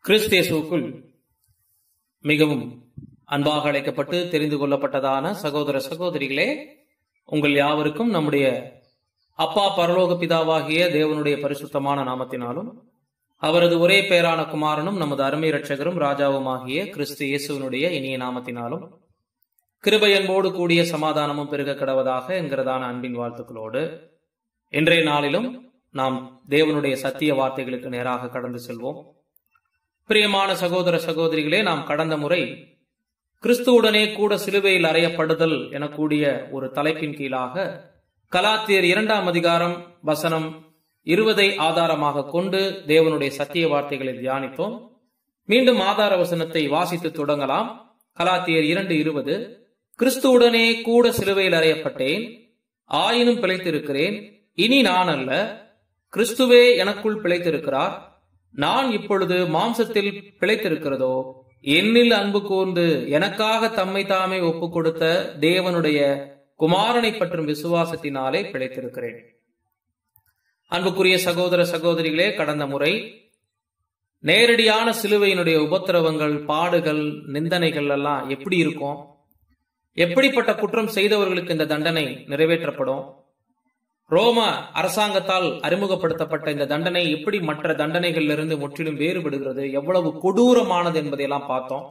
கிறிஸ்தேசுக்குள் மிகவும் அன்பாக அழைக்கப்பட்டு தெரிந்து கொள்ளப்பட்டதான சகோதர சகோதரிகளே உங்கள் யாவருக்கும் நம்முடைய அப்பா பரலோக பிதாவாகிய தேவனுடைய பரிசுத்தமான நாமத்தினாலும் அவரது ஒரே பேரான குமாரனும் நமது அருமை இரட்சகரும் ராஜாவுமாகிய கிறிஸ்து இயேசுவனுடைய இனிய நாமத்தினாலும் கிருபையன்போடு கூடிய சமாதானமும் பெருக கடவதாக என்கிறதான அன்பின் வாழ்த்துக்களோடு இன்றைய நாளிலும் நாம் தேவனுடைய சத்திய வார்த்தைகளுக்கு நேராக கடந்து செல்வோம் பிரியமான சகோதர சகோதரிகளே நாம் கடந்த முறை கிறிஸ்துவுடனே கூட சிலுவையில் அறையப்படுதல் எனக்கூடிய ஒரு தலைப்பின் கீழாக கலாத்தியர் இரண்டாம் அதிகாரம் வசனம் இருபதை ஆதாரமாக கொண்டு தேவனுடைய சத்திய வார்த்தைகளை தியானித்தோம் மீண்டும் ஆதார வசனத்தை வாசித்து தொடங்கலாம் கலாத்தியர் இரண்டு இருபது கிறிஸ்துவுடனே கூட சிலுவையில் அறையப்பட்டேன் ஆயினும் பிழைத்திருக்கிறேன் இனி நான் அல்ல கிறிஸ்துவே எனக்குள் பிழைத்திருக்கிறார் நான் இப்பொழுது மாம்சத்தில் பிழைத்திருக்கிறதோ என்னில் அன்பு கூர்ந்து எனக்காக தம்மை தாமே ஒப்பு கொடுத்த தேவனுடைய குமாரனை பற்றும் விசுவாசத்தினாலே பிழைத்திருக்கிறேன் அன்புக்குரிய சகோதர சகோதரிகளே கடந்த முறை நேரடியான சிலுவையினுடைய உபத்திரவங்கள் பாடுகள் நிந்தனைகள் எல்லாம் எப்படி இருக்கும் எப்படிப்பட்ட குற்றம் செய்தவர்களுக்கு இந்த தண்டனை நிறைவேற்றப்படும் ரோம அரசாங்கத்தால் அறிமுகப்படுத்தப்பட்ட இந்த தண்டனை எப்படி மற்ற தண்டனைகளிலிருந்து முற்றிலும் வேறுபடுகிறது எவ்வளவு கொடூரமானது என்பதையெல்லாம் பார்த்தோம்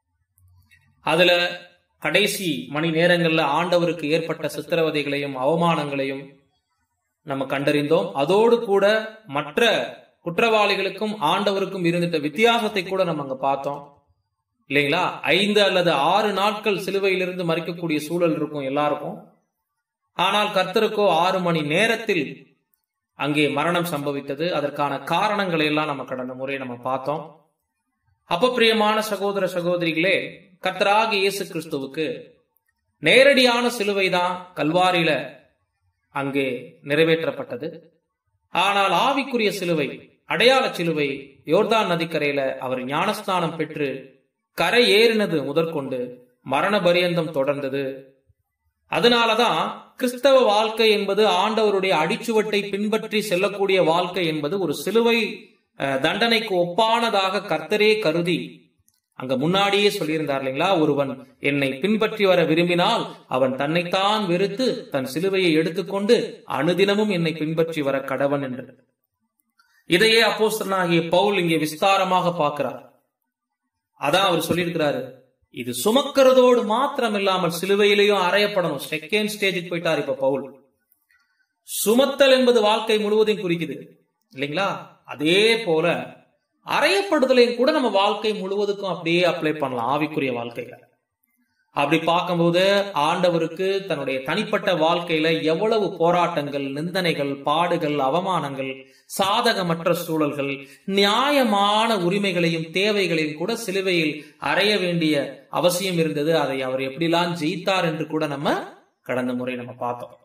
அதுல கடைசி மணி நேரங்கள்ல ஆண்டவருக்கு ஏற்பட்ட சித்திரவதைகளையும் அவமானங்களையும் நம்ம கண்டறிந்தோம் அதோடு கூட மற்ற குற்றவாளிகளுக்கும் ஆண்டவருக்கும் இருந்துட்ட வித்தியாசத்தை கூட நம்ம அங்க பார்த்தோம் இல்லைங்களா ஐந்து அல்லது ஆறு நாட்கள் சிலுவையிலிருந்து மறிக்கக்கூடிய சூழல் இருக்கும் எல்லாருக்கும் ஆனால் கர்த்தருக்கோ ஆறு மணி நேரத்தில் அங்கே மரணம் சம்பவித்தது அதற்கான காரணங்களை எல்லாம் நம்ம கடந்த முறை நம்ம பார்த்தோம் அப்ப பிரியமான சகோதர சகோதரிகளே கர்த்தராக இயேசு கிறிஸ்துவுக்கு நேரடியான சிலுவை தான் கல்வாரியில அங்கே நிறைவேற்றப்பட்டது ஆனால் ஆவிக்குரிய சிலுவை அடையாள சிலுவை யோர்தான் நதிக்கரையில அவர் ஞானஸ்தானம் பெற்று கரை ஏறினது முதற்கொண்டு மரண பரியந்தம் தொடர்ந்தது அதனாலதான் கிறிஸ்தவ வாழ்க்கை என்பது ஆண்டவருடைய அடிச்சுவட்டை பின்பற்றி செல்லக்கூடிய வாழ்க்கை என்பது ஒரு சிலுவை தண்டனைக்கு ஒப்பானதாக கர்த்தரே கருதி அங்க முன்னாடியே சொல்லியிருந்தார் இல்லைங்களா ஒருவன் என்னை பின்பற்றி வர விரும்பினால் அவன் தன்னைத்தான் வெறுத்து தன் சிலுவையை எடுத்துக்கொண்டு அனுதினமும் என்னை பின்பற்றி வர கடவன் என்று இதையே அப்போஸ்தனாகிய பவுல் இங்கே விஸ்தாரமாக பார்க்கிறார் அதான் அவர் சொல்லியிருக்கிறாரு இது சுமக்கிறதோடு மாத்திரம் இல்லாமல் சிலுவையிலையும் அறையப்படணும் செகண்ட் ஸ்டேஜுக்கு போயிட்டார் இப்ப பவுல் சுமத்தல் என்பது வாழ்க்கை முழுவதையும் குறிக்குது இல்லைங்களா அதே போல அறையப்படுதலையும் கூட நம்ம வாழ்க்கை முழுவதுக்கும் அப்படியே அப்ளை பண்ணலாம் ஆவிக்குரிய வாழ்க்கையில அப்படி பார்க்கும்போது ஆண்டவருக்கு தன்னுடைய தனிப்பட்ட வாழ்க்கையில எவ்வளவு போராட்டங்கள் நிந்தனைகள் பாடுகள் அவமானங்கள் சாதகமற்ற சூழல்கள் நியாயமான உரிமைகளையும் தேவைகளையும் கூட சிலுவையில் அறைய வேண்டிய அவசியம் இருந்தது அதை அவர் எப்படிலாம் ஜெயித்தார் என்று கூட நம்ம கடந்த முறை நம்ம பார்த்தோம்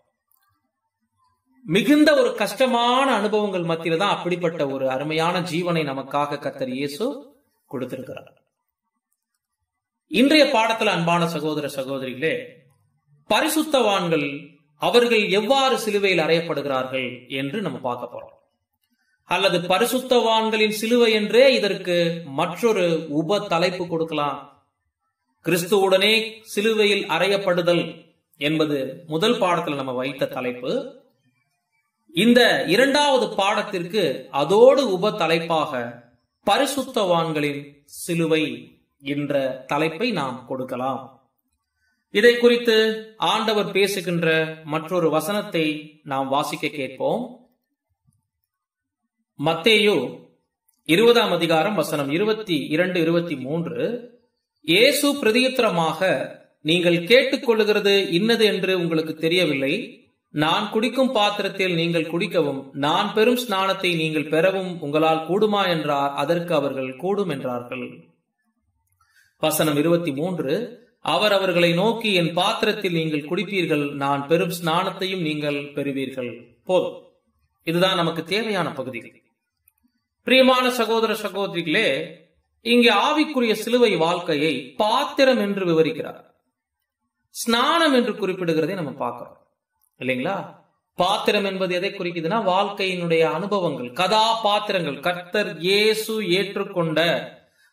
மிகுந்த ஒரு கஷ்டமான அனுபவங்கள் மத்தியில தான் அப்படிப்பட்ட ஒரு அருமையான ஜீவனை நமக்காக கத்தர் இயேசு கொடுத்திருக்கிறார் இன்றைய பாடத்துல அன்பான சகோதர சகோதரிகளே பரிசுத்தவான்கள் அவர்கள் எவ்வாறு சிலுவையில் அறையப்படுகிறார்கள் என்று நம்ம பார்க்க போறோம் அல்லது பரிசுத்தவான்களின் சிலுவை என்றே இதற்கு மற்றொரு உப தலைப்பு கொடுக்கலாம் கிறிஸ்துவுடனே சிலுவையில் அறையப்படுதல் என்பது முதல் பாடத்தில் நம்ம வைத்த தலைப்பு இந்த இரண்டாவது பாடத்திற்கு அதோடு உப தலைப்பாக பரிசுத்தவான்களின் சிலுவை என்ற தலைப்பை நாம் கொடுக்கலாம் இதை குறித்து ஆண்டவர் பேசுகின்ற மற்றொரு வசனத்தை நாம் வாசிக்க கேட்போம் மத்தேயு இருபதாம் அதிகாரம் வசனம் இருபத்தி இரண்டு இருபத்தி மூன்று இயேசு பிரதியுத்தரமாக நீங்கள் கேட்டுக்கொள்ளுகிறது இன்னது என்று உங்களுக்கு தெரியவில்லை நான் குடிக்கும் பாத்திரத்தில் நீங்கள் குடிக்கவும் நான் பெரும் ஸ்நானத்தை நீங்கள் பெறவும் உங்களால் கூடுமா என்றார் அதற்கு அவர்கள் கூடும் என்றார்கள் வசனம் இருபத்தி மூன்று அவர் அவர்களை நோக்கி என் பாத்திரத்தில் நீங்கள் குடிப்பீர்கள் நான் பெரும் ஸ்நானத்தையும் நீங்கள் பெறுவீர்கள் போதும் இதுதான் நமக்கு தேவையான பகுதிகள் பிரியமான சகோதர சகோதரிகளே இங்கே ஆவிக்குரிய சிலுவை வாழ்க்கையை பாத்திரம் என்று விவரிக்கிறார் ஸ்நானம் என்று குறிப்பிடுகிறதை நம்ம பார்க்கிறோம் இல்லைங்களா பாத்திரம் என்பது எதை குறிக்குதுன்னா வாழ்க்கையினுடைய அனுபவங்கள் கதாபாத்திரங்கள் கர்த்தர் இயேசு ஏற்றுக்கொண்ட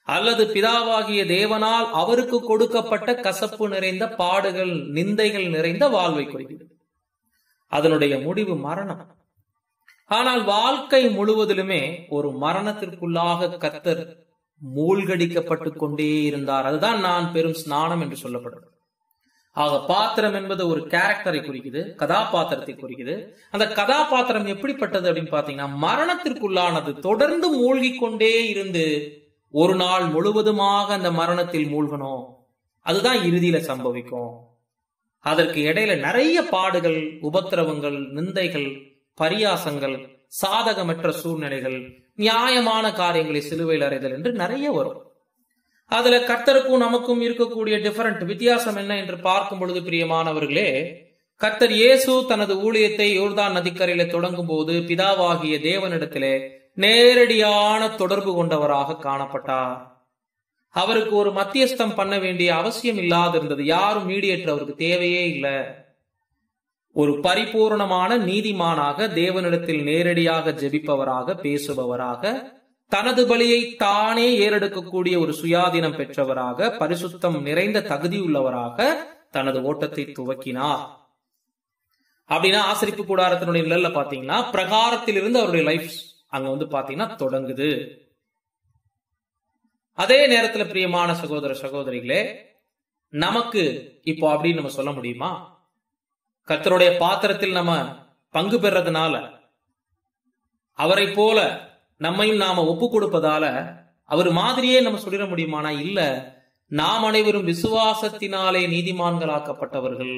அல்லது பிதாவாகிய தேவனால் அவருக்கு கொடுக்கப்பட்ட கசப்பு நிறைந்த பாடுகள் நிந்தைகள் நிறைந்த வாழ்வை குறிக்கிறது அதனுடைய முடிவு மரணம் ஆனால் வாழ்க்கை முழுவதிலுமே ஒரு மரணத்திற்குள்ளாக கத்தர் மூழ்கடிக்கப்பட்டு கொண்டே இருந்தார் அதுதான் நான் பெரும் ஸ்நானம் என்று சொல்லப்படுறது ஆக பாத்திரம் என்பது ஒரு கேரக்டரை குறிக்குது கதாபாத்திரத்தை குறிக்குது அந்த கதாபாத்திரம் எப்படிப்பட்டது அப்படின்னு பாத்தீங்கன்னா மரணத்திற்குள்ளானது தொடர்ந்து மூழ்கி கொண்டே இருந்து ஒரு நாள் முழுவதுமாக அந்த மரணத்தில் மூழ்கணும் அதுதான் இறுதியில சம்பவிக்கும் அதற்கு இடையில நிறைய பாடுகள் உபத்திரவங்கள் நிந்தைகள் பரியாசங்கள் சாதகமற்ற சூழ்நிலைகள் நியாயமான காரியங்களை சிலுவையில் அறைதல் என்று நிறைய வரும் அதுல கர்த்தருக்கும் நமக்கும் இருக்கக்கூடிய டிஃபரண்ட் வித்தியாசம் என்ன என்று பார்க்கும் பொழுது பிரியமானவர்களே கர்த்தர் இயேசு தனது ஊழியத்தை யோர்தான் நதிக்கரையில தொடங்கும் போது பிதாவாகிய தேவனிடத்திலே நேரடியான தொடர்பு கொண்டவராக காணப்பட்டார் அவருக்கு ஒரு மத்தியஸ்தம் பண்ண வேண்டிய அவசியம் இல்லாது இருந்தது யாரும் மீடியேட்டர் அவருக்கு தேவையே இல்லை ஒரு பரிபூர்ணமான நீதிமானாக தேவனிடத்தில் நேரடியாக ஜெபிப்பவராக பேசுபவராக தனது பலியை தானே ஏறெடுக்கக்கூடிய ஒரு சுயாதீனம் பெற்றவராக பரிசுத்தம் நிறைந்த தகுதியுள்ளவராக தனது ஓட்டத்தை துவக்கினார் அப்படின்னா ஆசிரிப்பு கூடாரத்தினுடைய நிழல்ல பாத்தீங்கன்னா பிரகாரத்திலிருந்து அவருடைய லைஃப் அங்க வந்து பாத்தீங்கன்னா தொடங்குது அதே நேரத்துல பிரியமான சகோதர சகோதரிகளே நமக்கு இப்போ அப்படின்னு நம்ம சொல்ல முடியுமா கர்த்தருடைய பாத்திரத்தில் நம்ம பங்கு பெறதுனால அவரை போல நம்மையும் நாம ஒப்பு கொடுப்பதால அவர் மாதிரியே நம்ம சொல்லிட முடியுமானா இல்ல நாம் அனைவரும் விசுவாசத்தினாலே நீதிமான்களாக்கப்பட்டவர்கள்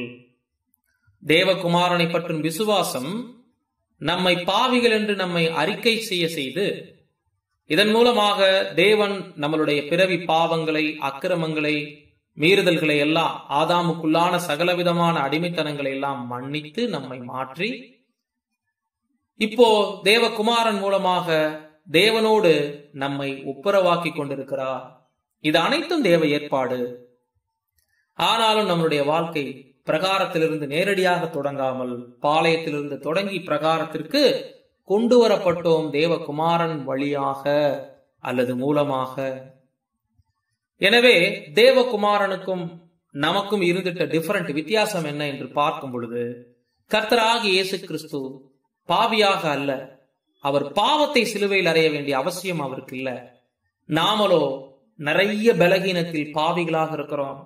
தேவகுமாரனை பற்றும் விசுவாசம் நம்மை பாவிகள் என்று நம்மை அறிக்கை செய்ய செய்து இதன் மூலமாக தேவன் நம்மளுடைய பிறவி பாவங்களை அக்கிரமங்களை மீறுதல்களை எல்லாம் ஆதாமுக்குள்ளான சகலவிதமான அடிமைத்தனங்களை எல்லாம் மன்னித்து நம்மை மாற்றி இப்போ தேவகுமாரன் மூலமாக தேவனோடு நம்மை ஒப்புரவாக்கி கொண்டிருக்கிறார் இது அனைத்தும் தேவ ஏற்பாடு ஆனாலும் நம்மளுடைய வாழ்க்கை பிரகாரத்திலிருந்து நேரடியாக தொடங்காமல் பாளையத்திலிருந்து தொடங்கி பிரகாரத்திற்கு கொண்டு வரப்பட்டோம் தேவகுமாரன் வழியாக அல்லது மூலமாக எனவே தேவகுமாரனுக்கும் நமக்கும் இருந்துட்ட டிஃபரண்ட் வித்தியாசம் என்ன என்று பார்க்கும் பொழுது கர்த்தராகி இயேசு கிறிஸ்து பாவியாக அல்ல அவர் பாவத்தை சிலுவையில் அறைய வேண்டிய அவசியம் அவருக்கு இல்ல நாமளோ நிறைய பலகீனத்தில் பாவிகளாக இருக்கிறோம்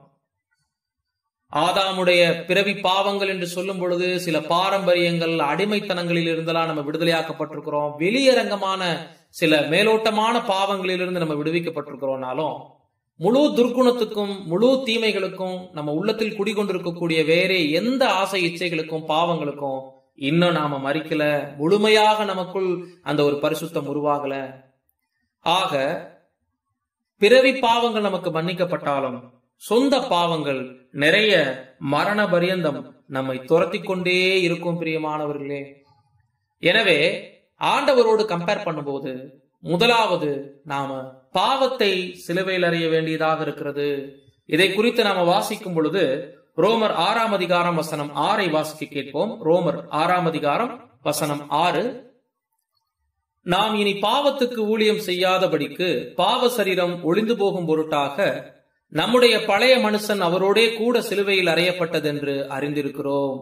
ஆதாமுடைய பிறவி பாவங்கள் என்று சொல்லும் பொழுது சில பாரம்பரியங்கள் அடிமைத்தனங்களில் இருந்தெல்லாம் நம்ம விடுதலையாக்கப்பட்டிருக்கிறோம் வெளியரங்கமான சில மேலோட்டமான பாவங்களிலிருந்து நம்ம விடுவிக்கப்பட்டிருக்கிறோம்னாலும் முழு துர்க்குணத்துக்கும் முழு தீமைகளுக்கும் நம்ம உள்ளத்தில் குடிகொண்டிருக்கக்கூடிய வேறே எந்த ஆசை இச்சைகளுக்கும் பாவங்களுக்கும் இன்னும் நாம மறிக்கல முழுமையாக நமக்குள் அந்த ஒரு பரிசுத்தம் உருவாகல ஆக பிறவி பாவங்கள் நமக்கு மன்னிக்கப்பட்டாலும் சொந்த பாவங்கள் நிறைய மரண பரியந்தம் நம்மை துரத்தி கொண்டே இருக்கும் பிரியமானவர்களே எனவே ஆண்டவரோடு கம்பேர் பண்ணும்போது முதலாவது நாம பாவத்தை சிலுவையில் அறிய வேண்டியதாக இருக்கிறது இதை குறித்து நாம வாசிக்கும் பொழுது ரோமர் ஆறாம் அதிகாரம் வசனம் ஆறை வாசிக்க கேட்போம் ரோமர் ஆறாம் அதிகாரம் வசனம் ஆறு நாம் இனி பாவத்துக்கு ஊழியம் செய்யாதபடிக்கு பாவ சரீரம் ஒளிந்து போகும் பொருட்டாக நம்முடைய பழைய மனுஷன் அவரோடே கூட சிலுவையில் அறையப்பட்டதென்று அறிந்திருக்கிறோம்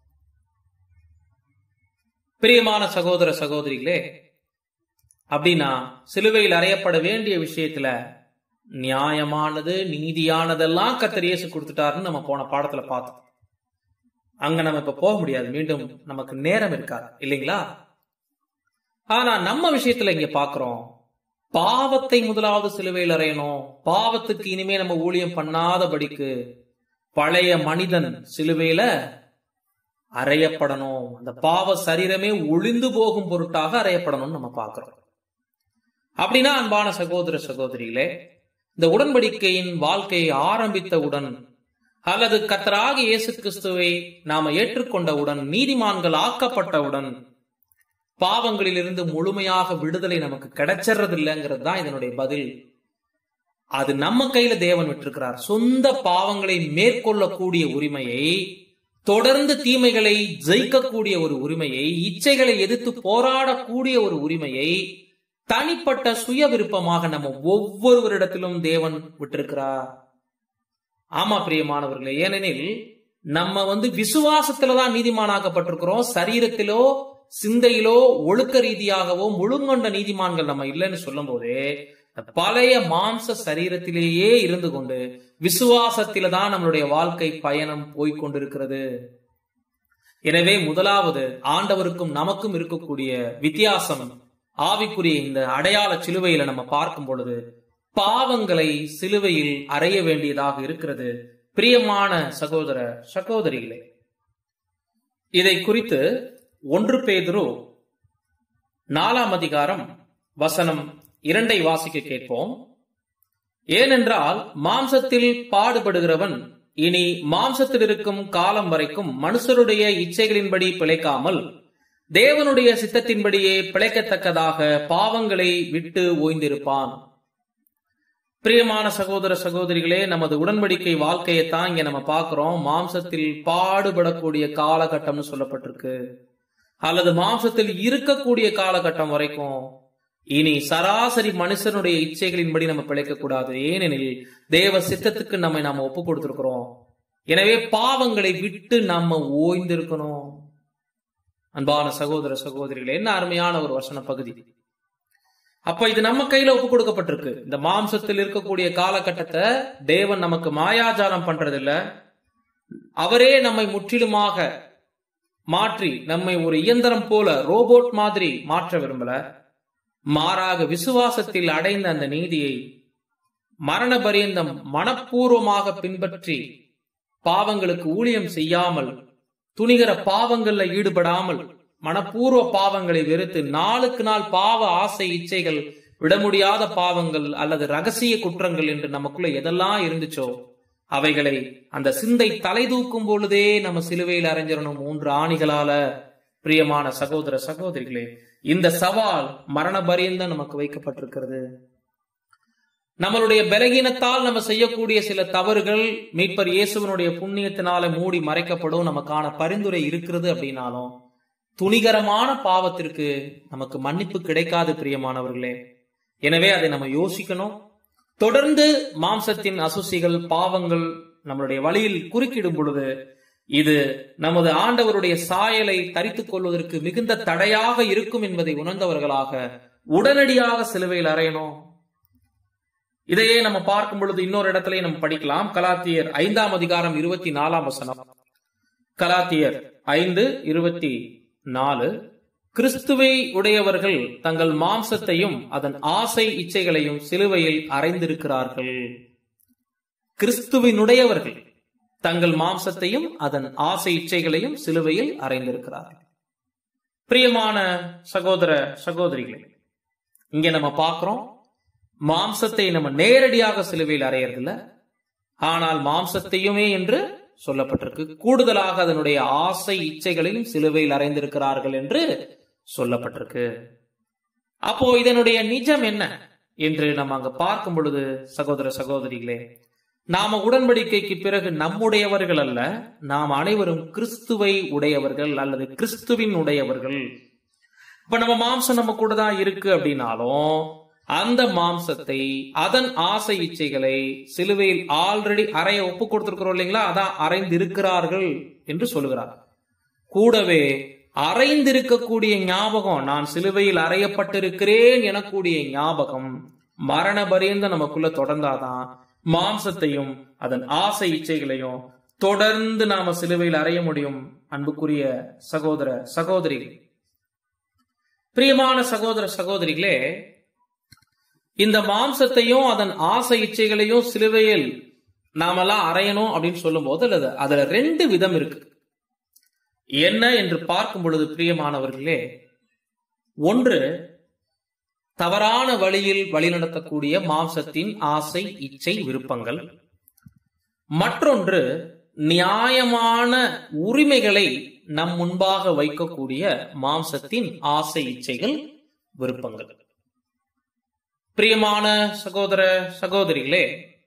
பிரியமான சகோதர சகோதரிகளே அப்படின்னா சிலுவையில் அறையப்பட வேண்டிய விஷயத்துல நியாயமானது நீதியானதெல்லாம் கத்தர் இயேசு கொடுத்துட்டாருன்னு நம்ம போன பாடத்துல பார்த்தோம் அங்க நம்ம இப்ப போக முடியாது மீண்டும் நமக்கு நேரம் இருக்காது இல்லைங்களா ஆனா நம்ம விஷயத்துல இங்க பாக்குறோம் பாவத்தை முதலாவது சிலுவையில் அறையணும் பாவத்துக்கு இனிமே நம்ம ஊழியம் பண்ணாதபடிக்கு பழைய மனிதன் சிலுவையில அறையப்படணும் அந்த பாவ சரீரமே ஒளிந்து போகும் பொருட்டாக அறையப்படணும்னு நம்ம பார்க்கிறோம் அப்படின்னா அன்பான சகோதர சகோதரிகளே இந்த உடன்படிக்கையின் வாழ்க்கையை ஆரம்பித்தவுடன் அல்லது கத்தராக இயேசு கிறிஸ்துவை நாம ஏற்றுக்கொண்டவுடன் நீதிமான்கள் ஆக்கப்பட்டவுடன் பாவங்களிலிருந்து முழுமையாக விடுதலை நமக்கு கிடைச்சிடுறது இல்லைங்கிறது தான் இதனுடைய பதில் அது நம்ம கையில தேவன் விட்டிருக்கிறார் சொந்த பாவங்களை மேற்கொள்ளக்கூடிய உரிமையை தொடர்ந்து தீமைகளை ஜெயிக்கக்கூடிய ஒரு உரிமையை இச்சைகளை எதிர்த்து போராடக்கூடிய ஒரு உரிமையை தனிப்பட்ட சுய விருப்பமாக நம்ம ஒவ்வொருவரிடத்திலும் தேவன் விட்டிருக்கிறார் ஆமா பிரியமானவர்களே ஏனெனில் நம்ம வந்து விசுவாசத்துலதான் நீதிமானாக்கப்பட்டிருக்கிறோம் சரீரத்திலோ சிந்தையிலோ ஒழுக்க ரீதியாகவோ முழுங்கொண்ட நீதிமான்கள் நம்ம இல்லைன்னு சொல்லும் போதே பழைய மாம்ச சரீரத்திலேயே இருந்து கொண்டு விசுவாசத்தில தான் நம்மளுடைய வாழ்க்கை பயணம் போய்கொண்டிருக்கிறது எனவே முதலாவது ஆண்டவருக்கும் நமக்கும் இருக்கக்கூடிய வித்தியாசம் ஆவிக்குரிய இந்த அடையாள சிலுவையில நம்ம பார்க்கும் பொழுது பாவங்களை சிலுவையில் அறைய வேண்டியதாக இருக்கிறது பிரியமான சகோதர சகோதரிகளே இதை குறித்து ஒன்று பேதுரு நாலாம் அதிகாரம் வசனம் இரண்டை வாசிக்க கேட்போம் ஏனென்றால் மாம்சத்தில் பாடுபடுகிறவன் இனி மாம்சத்தில் இருக்கும் காலம் வரைக்கும் மனுஷருடைய இச்சைகளின்படி பிழைக்காமல் தேவனுடைய சித்தத்தின்படியே பிழைக்கத்தக்கதாக பாவங்களை விட்டு ஓய்ந்திருப்பான் பிரியமான சகோதர சகோதரிகளே நமது உடன்படிக்கை வாழ்க்கையை தான் இங்க நம்ம பார்க்கிறோம் மாம்சத்தில் பாடுபடக்கூடிய காலகட்டம்னு சொல்லப்பட்டிருக்கு அல்லது மாம்சத்தில் இருக்கக்கூடிய காலகட்டம் வரைக்கும் இனி சராசரி மனுஷனுடைய இச்சைகளின்படி நம்ம பிழைக்க கூடாது ஏனெனில் தேவ சித்தத்துக்கு நம்மை நாம ஒப்பு கொடுத்திருக்கிறோம் எனவே பாவங்களை விட்டு நம்ம ஓய்ந்திருக்கணும் அன்பான சகோதர சகோதரிகளே என்ன அருமையான ஒரு வசன பகுதி அப்ப இது நம்ம கையில ஒப்பு கொடுக்கப்பட்டிருக்கு இந்த மாம்சத்தில் இருக்கக்கூடிய காலகட்டத்தை தேவன் நமக்கு மாயாஜாலம் பண்றதில்ல அவரே நம்மை முற்றிலுமாக மாற்றி நம்மை ஒரு இயந்திரம் போல ரோபோட் மாதிரி மாற்ற விரும்பல மாறாக விசுவாசத்தில் அடைந்த அந்த நீதியை மரண பரியந்தம் மனப்பூர்வமாக பின்பற்றி பாவங்களுக்கு ஊழியம் செய்யாமல் துணிகர பாவங்கள்ல ஈடுபடாமல் மனப்பூர்வ பாவங்களை வெறுத்து நாளுக்கு நாள் பாவ ஆசை இச்சைகள் விட முடியாத பாவங்கள் அல்லது ரகசிய குற்றங்கள் என்று நமக்குள்ள எதெல்லாம் இருந்துச்சோ அவைகளை அந்த சிந்தை தலை தூக்கும் பொழுதே நம்ம சிலுவையில் அரைஞ்சிடணும் மூன்று ஆணிகளால பிரியமான சகோதர சகோதரிகளே இந்த சவால் மரண பரியந்தம் நமக்கு வைக்கப்பட்டிருக்கிறது நம்மளுடைய பலகீனத்தால் நம்ம செய்யக்கூடிய சில தவறுகள் மீட்பர் இயேசுவனுடைய புண்ணியத்தினால மூடி மறைக்கப்படும் நமக்கான பரிந்துரை இருக்கிறது அப்படின்னாலும் துணிகரமான பாவத்திற்கு நமக்கு மன்னிப்பு கிடைக்காது பிரியமானவர்களே எனவே அதை நம்ம யோசிக்கணும் தொடர்ந்து மாம்சத்தின் அசுசிகள் பாவங்கள் நம்மளுடைய வழியில் குறுக்கிடும் பொழுது இது நமது ஆண்டவருடைய சாயலை தரித்துக் கொள்வதற்கு மிகுந்த தடையாக இருக்கும் என்பதை உணர்ந்தவர்களாக உடனடியாக சிலுவையில் அறையணும் இதையே நம்ம பார்க்கும் பொழுது இன்னொரு இடத்திலே நம்ம படிக்கலாம் கலாத்தியர் ஐந்தாம் அதிகாரம் இருபத்தி நாலாம் வசனம் கலாத்தியர் ஐந்து இருபத்தி நாலு கிறிஸ்துவை உடையவர்கள் தங்கள் மாம்சத்தையும் அதன் ஆசை இச்சைகளையும் சிலுவையில் அறைந்திருக்கிறார்கள் கிறிஸ்துவினுடையவர்கள் தங்கள் மாம்சத்தையும் அதன் ஆசை இச்சைகளையும் சிலுவையில் அறைந்திருக்கிறார்கள் பிரியமான சகோதர சகோதரிகளே இங்க நம்ம பார்க்கிறோம் மாம்சத்தை நம்ம நேரடியாக சிலுவையில் அறையறதில்ல ஆனால் மாம்சத்தையுமே என்று சொல்லப்பட்டிருக்கு கூடுதலாக அதனுடைய ஆசை இச்சைகளையும் சிலுவையில் அறைந்திருக்கிறார்கள் என்று சொல்லப்பட்டிருக்கு அப்போ இதனுடைய நிஜம் என்ன என்று நம்ம அங்க பார்க்கும் பொழுது சகோதர சகோதரிகளே நாம உடன்படிக்கைக்கு பிறகு நம்முடையவர்கள் அல்ல நாம் அனைவரும் கிறிஸ்துவை உடையவர்கள் அல்லது கிறிஸ்துவின் உடையவர்கள் இப்ப நம்ம மாம்சம் நம்ம கூட தான் இருக்கு அப்படின்னாலும் அந்த மாம்சத்தை அதன் ஆசை இச்சைகளை சிலுவையில் ஆல்ரெடி அறைய ஒப்பு கொடுத்திருக்கிறோம் இல்லைங்களா அதான் அறைந்திருக்கிறார்கள் என்று சொல்லுகிறார் கூடவே அறைந்திருக்கக்கூடிய ஞாபகம் நான் சிலுவையில் அறையப்பட்டிருக்கிறேன் எனக்கூடிய ஞாபகம் மரண பரியந்த நமக்குள்ள தொடர்ந்தாதான் மாம்சத்தையும் அதன் ஆசை இச்சைகளையும் தொடர்ந்து நாம சிலுவையில் அறைய முடியும் அன்புக்குரிய சகோதர சகோதரிகள் பிரியமான சகோதர சகோதரிகளே இந்த மாம்சத்தையும் அதன் ஆசை இச்சைகளையும் சிலுவையில் நாமெல்லாம் அறையணும் அப்படின்னு சொல்லும் போது அல்லது அதுல ரெண்டு விதம் இருக்கு என்ன என்று பார்க்கும் பொழுது பிரியமானவர்களே ஒன்று தவறான வழியில் வழிநடத்தக்கூடிய மாம்சத்தின் ஆசை இச்சை விருப்பங்கள் மற்றொன்று நியாயமான உரிமைகளை நம் முன்பாக வைக்கக்கூடிய மாம்சத்தின் ஆசை இச்சைகள் விருப்பங்கள் பிரியமான சகோதர சகோதரிகளே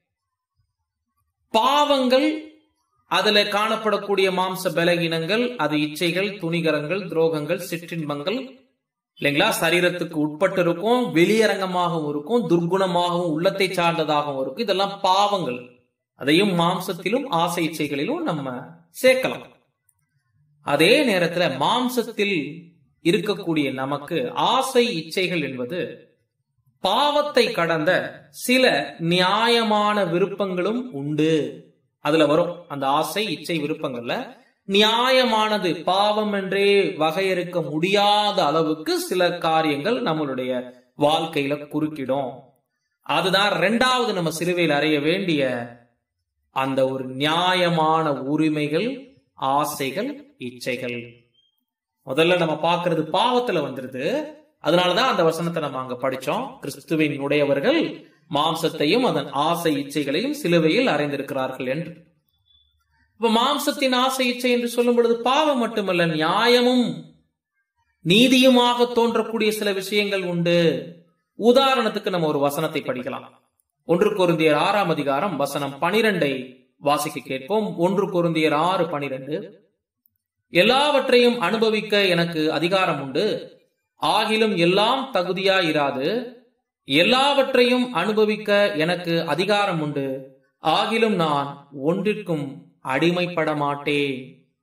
பாவங்கள் அதுல காணப்படக்கூடிய மாம்ச பலகீனங்கள் அது இச்சைகள் துணிகரங்கள் துரோகங்கள் சிற்றின்பங்கள் இல்லைங்களா சரீரத்துக்கு உட்பட்டு இருக்கும் வெளியரங்கமாகவும் இருக்கும் துர்குணமாகவும் உள்ளத்தை சார்ந்ததாகவும் இருக்கும் இதெல்லாம் பாவங்கள் அதையும் மாம்சத்திலும் ஆசை இச்சைகளிலும் நம்ம சேர்க்கலாம் அதே நேரத்துல மாம்சத்தில் இருக்கக்கூடிய நமக்கு ஆசை இச்சைகள் என்பது பாவத்தை கடந்த சில நியாயமான விருப்பங்களும் உண்டு அதுல வரும் அந்த ஆசை இச்சை விருப்பங்கள்ல நியாயமானது பாவம் என்றே வகையறுக்க முடியாத அளவுக்கு சில காரியங்கள் நம்மளுடைய வாழ்க்கையில குறுக்கிடும் அதுதான் ரெண்டாவது நம்ம சிலுவையில் அறைய வேண்டிய அந்த ஒரு நியாயமான உரிமைகள் ஆசைகள் இச்சைகள் முதல்ல நம்ம பார்க்கிறது பாவத்துல வந்துருது அதனாலதான் அந்த வசனத்தை நம்ம அங்க படிச்சோம் கிறிஸ்துவின் உடையவர்கள் மாம்சத்தையும் அதன் ஆசை இச்சைகளையும் சிலுவையில் அறைந்திருக்கிறார்கள் என்று இப்ப மாம்சத்தின் ஆசை இச்சை என்று சொல்லும் பொழுது பாவம் மட்டுமல்ல நியாயமும் நீதியுமாக தோன்றக்கூடிய சில விஷயங்கள் உண்டு உதாரணத்துக்கு நம்ம ஒரு வசனத்தை படிக்கலாம் ஒன்று கொருந்தியர் ஆறாம் அதிகாரம் வசனம் பனிரெண்டை வாசிக்க கேட்போம் ஒன்று கொருந்தியர் ஆறு பனிரெண்டு எல்லாவற்றையும் அனுபவிக்க எனக்கு அதிகாரம் உண்டு ஆகிலும் எல்லாம் தகுதியாயிராது எல்லாவற்றையும் அனுபவிக்க எனக்கு அதிகாரம் உண்டு ஆகிலும் நான் ஒன்றிற்கும் அடிமைப்பட மாட்டேன்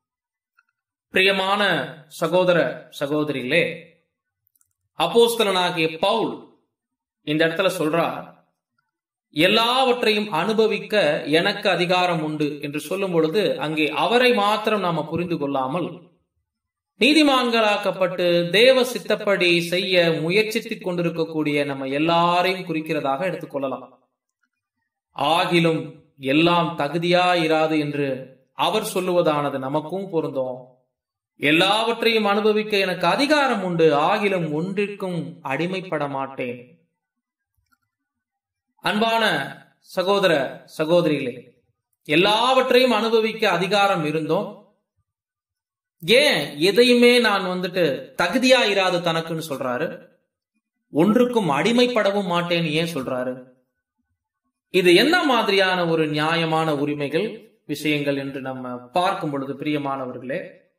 பிரியமான சகோதர சகோதரிகளே அப்போஸ்தலனாகிய பவுல் இந்த இடத்துல சொல்றார் எல்லாவற்றையும் அனுபவிக்க எனக்கு அதிகாரம் உண்டு என்று சொல்லும் பொழுது அங்கே அவரை மாத்திரம் நாம புரிந்து கொள்ளாமல் நீதிமான்களாக்கப்பட்டு தேவ சித்தப்படி செய்ய முயற்சித்துக் கொண்டிருக்கக்கூடிய நம்ம எல்லாரையும் குறிக்கிறதாக எடுத்துக்கொள்ளலாம் ஆகிலும் எல்லாம் தகுதியா இராது என்று அவர் சொல்லுவதானது நமக்கும் பொருந்தும் எல்லாவற்றையும் அனுபவிக்க எனக்கு அதிகாரம் உண்டு ஆகிலும் ஒன்றிற்கும் அடிமைப்பட மாட்டேன் அன்பான சகோதர சகோதரிகளே எல்லாவற்றையும் அனுபவிக்க அதிகாரம் இருந்தோம் ஏன் எதையுமே நான் வந்துட்டு தகுதியா இராது தனக்குன்னு சொல்றாரு ஒன்றுக்கும் அடிமைப்படவும் மாட்டேன்னு ஏன் சொல்றாரு இது என்ன மாதிரியான ஒரு நியாயமான உரிமைகள் விஷயங்கள் என்று நம்ம பார்க்கும் பொழுது பிரியமானவர்களே